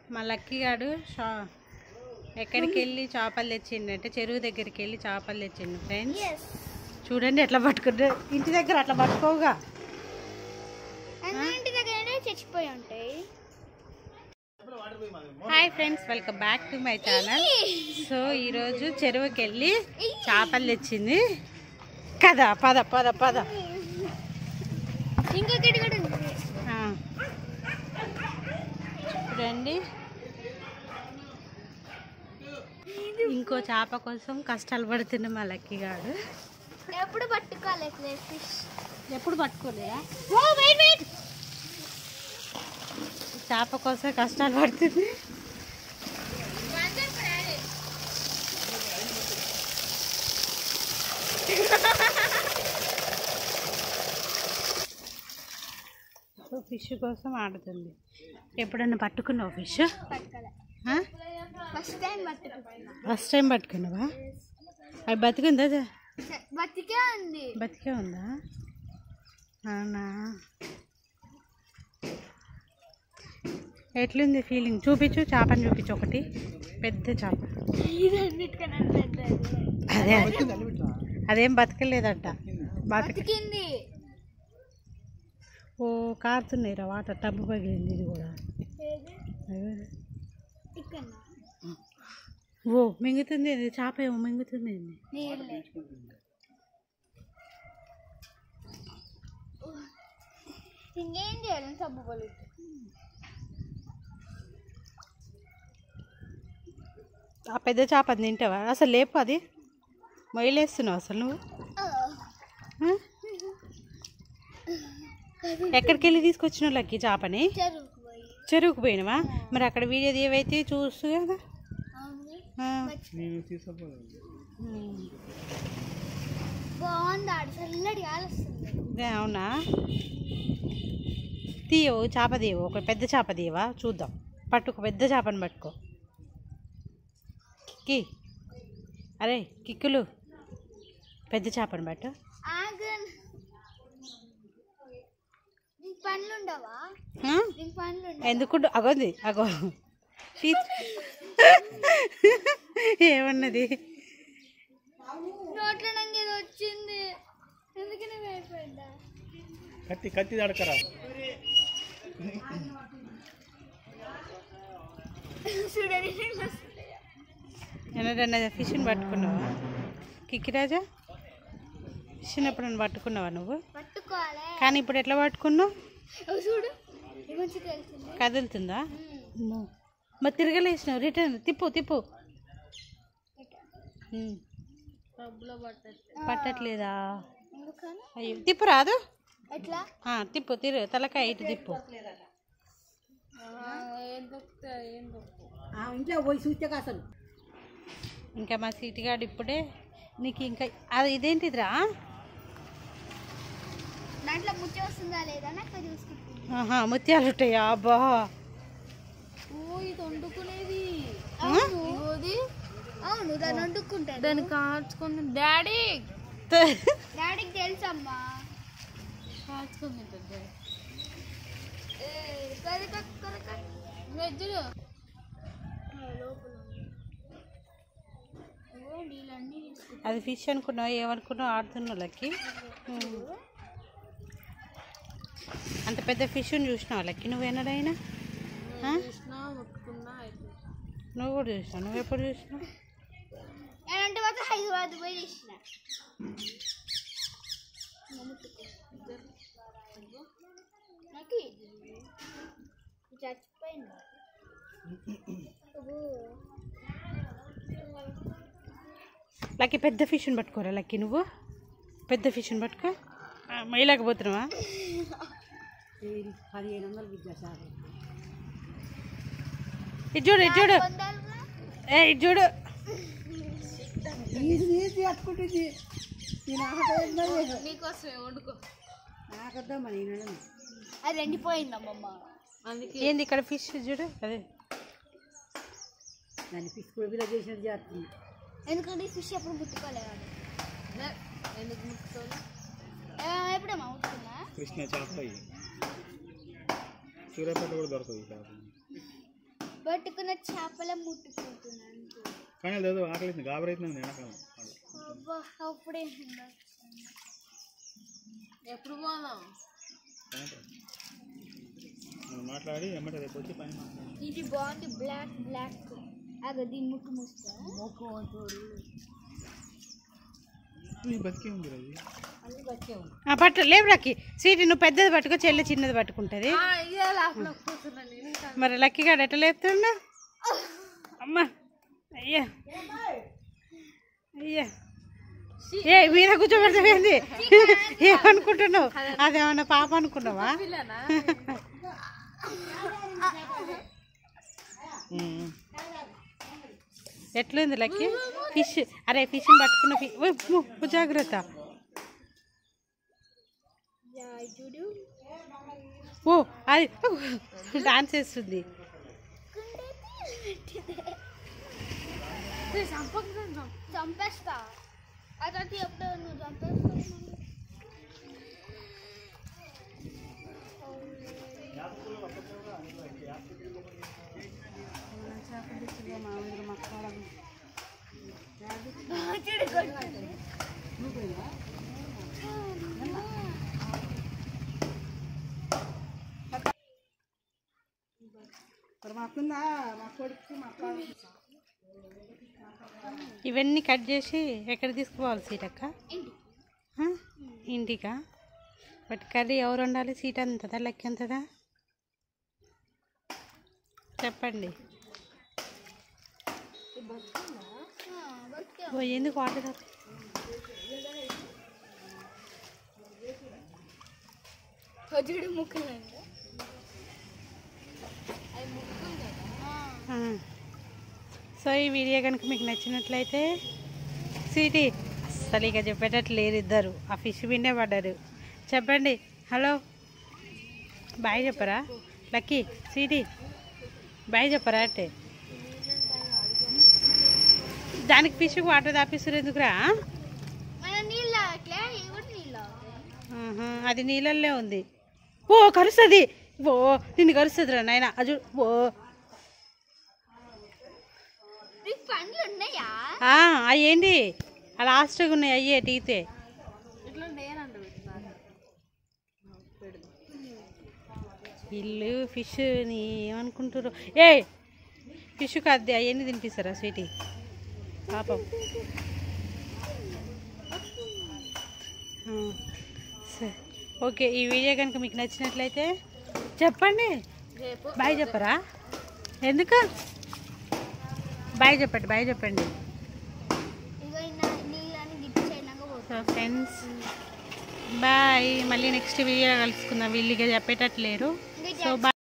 మా లక్కీ గాడు షా ఎక్కడికి వెళ్ళి చేపలు తెచ్చిండు అంటే చెరువు దగ్గరికి వెళ్ళి చేపలు తెచ్చిండు ఫ్రెండ్స్ ఎస్ చూడండి ఎట్లా పట్టుకుంటే ఇంటి దగ్గర అట్లా పట్టుకోగా అన్నింటి దగ్గరనే చచ్చిపోయి ఉంటాయి hi friends welcome back to my channel so ఈరోజు చెరువుకి వెళ్ళి చేపలు తెచ్చింది కదా పద పద పద ఇంకొకటి కూడా ఉంది ఆ. చూడండి ఇంకో చేప కోసం కష్టాలు పడుతుండే మా లక్కీ గాడు ఎప్పుడు పట్టుకోవాలి ఫిష్ ఎప్పుడు పట్టుకోలేదా ఓ వెయిట్ వెయిట్ చేప కోసం కష్టాలు పడుతుంది సో ఫిష్ కోసం ఆడుతుంది ఎప్పుడన్నా పట్టుకున్నావు ఫిష్ పట్టుకోవాలి ఫస్ట్ టైం పట్టుకున్నా ఫస్ట్ టైం పట్టుకున్నావా అవి బతికుందా జా? బతికే ఉంది బతికే ఉందా అవునా ఎట్లుంది ఫీలింగ్ చూపించు చేపని చూపించు ఒకటి పెద్ద చేప ఇది అన్నిటికన్నా పెద్దది అదే అదేం బతకలేదంట బతక బతికింది ఓ కారుతున్నాయి రా వాటర్ టబ్బు పగిలింది ఇది కూడా అయ్యో. ఇక్కడ ఓ మింగుతుంది ఇది చేప ఏమో మింగుతుంది ఇది. నీళ్ళే ఇంకేం చేయాలి సబ్బు పలుకు ఆ పెద్ద చేప అది తింటావా అసలు లేపు అది మొయ్యలేస్తున్నావు అసలు నువ్వు ఆ? ఎక్కడికి వెళ్ళి తీసుకొచ్చినావు లక్కి చేపని చెరువుకు పోయి చెరువుకు పోయినావా మరి అక్కడ వీడియో ఏవైతే చూస్తూ కదా అవును ఆ. ఉమ్. బాగుంది ఆడు చల్లటి గాలి వస్తుంది ఇదే అవునా తీయవు చేప తీయవు ఒక పెద్ద చేప తీయవా చూద్దాం పట్టుకో పెద్ద చేపని పట్టుకో కి అరే కిక్కులు పెద్ద చేపని పట్టు ఆగన్ నీకు పనులు ఉండవా ఆ? నీకు పనులు ఉండవా ఎందుకు అగోంది అగో షీత్ ఏమన్నది నోట్లో నాకు ఏదో వచ్చింది ఎందుకని భయపడ్డా కత్తి కత్తి దడకరా చూడండి ఎన్నడన్నా ఫిష్ని పట్టుకున్నావా కిక్కిరాజా ఫిష్ని ఎప్పుడన్నా పట్టుకున్నావా నువ్వు పట్టుకోవాలి కానీ ఇప్పుడు ఎట్లా పట్టుకున్నావు ఓ చూడు ఇది మంచి తెలిసింది కదులుతుందా అమ్మో. మరి తిరగలేసినావు రిటర్న్ తిప్పు తిప్పు ఉమ్. పట్టట్లేదా ఎందుకని అయ్యో తిప్పు రాదు ఎట్లా ఆ, తిప్పు తిరు తలకాయ ఇటు తిప్పు ఇంట్లో పోయి చూస్తే అసలు ఇంకా మా సీటిగాడు ఇప్పుడే నీకు ఇంకా అది ఇదేంటిదిరా దాంట్లో ముచ్చి వస్తుందా లేదా నాకు చూసుకుంటుంది ఆహా ముత్యాలు ఉంటాయా అబ్బా ఓ ఇది వండుకునేది అవును ఇది అవును దాన్ని వండుకుంటారు దాన్ని కాల్చుకుని డాడీ త- డాడీకి తెలుసమ్మా వెజ్జులు నీళ్ళన్నీ అది ఫిష్ అనుకున్నావు ఏమనుకున్నావు ఆడుతున్నావు లక్కి ఉమ్. అంత పెద్ద ఫిష్ని చూసినావు లక్కి నువ్వు ఎన్నడైనా ఆ? నువ్వు కూడా చూసినావు నువ్వు ఎప్పుడు చూసినావు నేనంటే మాత్రం హైదరాబాద్ పోయి తీసిన నాకు చచ్చిపోయింది లక్కి పెద్ద ఫిష్ని పట్టుకోరా లక్కి నువ్వు పెద్ద ఫిష్ని పట్టుకో ఆ, మొయ్యలేకపోతున్నావా పదిహేను వందలు విద్యా సార్ ఇటు చూడు ఇటు చూడు వందలుగా ఏ ఇటు చూడు ఈజీ ఈజీ కట్టుకుంటుంది నేను ఆకలి నీకోసమే వండుకో నాకొద్దామా నేను అది ఎండిపోయిందమ్మమ్మ ఏంది ఇక్కడ ఫిష్ చూడు అదే దాన్ని ఫిష్ కూడా చేసినట్టు చేస్తుంది ఎందుకంటే ఈ ఫిష్ ఎప్పుడు ముట్టుకోలేదు ఎందుకు ముట్టుకోవాలి ఎప్పుడమ్మా ముట్టుకున్నా కృష్ణ చేప ఇవి. సూర్యాపేట కూడా దొరకదు ఈ చేప పట్టుకున్న చేపల ముట్టుకుంటున్నాను కానీ అది ఏదో ఆకలి గాబరైతుంది వెనకాల అబ్బా అప్పుడే ఎప్పుడు పోదాం మనం మాట్లాడి ఎమ్మటే రేపు వచ్చి పని మాట్లాడి ఇది బాగుంది బ్లాక్ బ్లాక్ అగ దీని ముక్కు మూస్తా ఈ బతికే ఉంది అది ఆ, పట్టు లేవు రాకి సీటి నువ్వు పెద్దది పట్టుకో చెల్లి చిన్నది పట్టుకుంటుంది ఇదే లోపల కూర్చున్నాను నేను ఇంకా మరి లక్కీగాడు ఎట్లా లేపుతుండ అమ్మా అయ్యా అయ్యా ఏ మీద కూర్చోబెడతావేంది ఏమనుకుంటున్నావు అదేమన్నా పాప అనుకున్నావా పిల్లనా ఉమ్. ఎట్లుంది లక్కీ ఫిష్ అరే ఫిష్ని పట్టుకున్న ఫి ఓ, ఓ, ఓ, జాగ్రత్త చూడు ఓ అది డాన్స్ వేస్తుంది చంపేస్తా అతను ఎప్పుడు నువ్వు చంపేస్తా మరి మాకుందా మా కొడుకు మా పాప ఇవన్నీ కట్ చేసి ఎక్కడ తీసుకుపోవాలి సీటక్క ఆ? ఇంటికా బట్ కర్రీ ఎవరు వండాలి సీట్ అంతదా లెక్క ఎంతదా చెప్పండి ఓ ఎందుకు వాటర్ చూడు ముక్కలు సో ఈ వీడియో కనుక మీకు నచ్చినట్లయితే స్వీటీ అస్సలు ఇక చెప్పేటట్లు లేరు ఇద్దరు ఆ ఫిష్ విన్నే పడ్డారు చెప్పండి హలో బాయ్ చెప్పరా లక్కీ స్వీటీ బాయ్ చెప్పరా అంటే దానికి ఫిష్ వాటర్ తాపిస్తారు ఎందుకురా మన నీళ్ళు అట్లే ఇవి కూడా నీళ్ళు ఆహా, అది నీళ్ళల్లో ఉంది ఓ కరుస్తుంది ఓ నిన్ను కరుస్తుంది రా నాయన అజు ఓ మీకు పండ్లు ఉన్నాయా ఆ, అవి ఏంటి ఆ లాస్ట్గా ఉన్నాయి అయ్యే టీతే ఇట్లా నేనంట పెట్టినాను ఇల్లు ఫిష్ ని ఏమనుకుంటారు ఏ ఫిష్ కాదు అవన్నీ తినిపిస్తారా స్వీటీ పాపం ఆ, సరే ఓకే ఈ వీడియో కనుక మీకు నచ్చినట్లయితే చెప్పండి రేపు బాయ్ చెప్పరా ఎందుకు బాయ్ చెప్పండి బాయ్ చెప్పండి ఇగో నా నీళ్ళని గిట్టి చేయనాక పోతుంది సో ఫ్రెండ్స్ బాయ్ మళ్ళీ నెక్స్ట్ వీడియో కలుసుకుందాం వీళ్ళిగా చెప్పేటట్లేరు సో బాయ్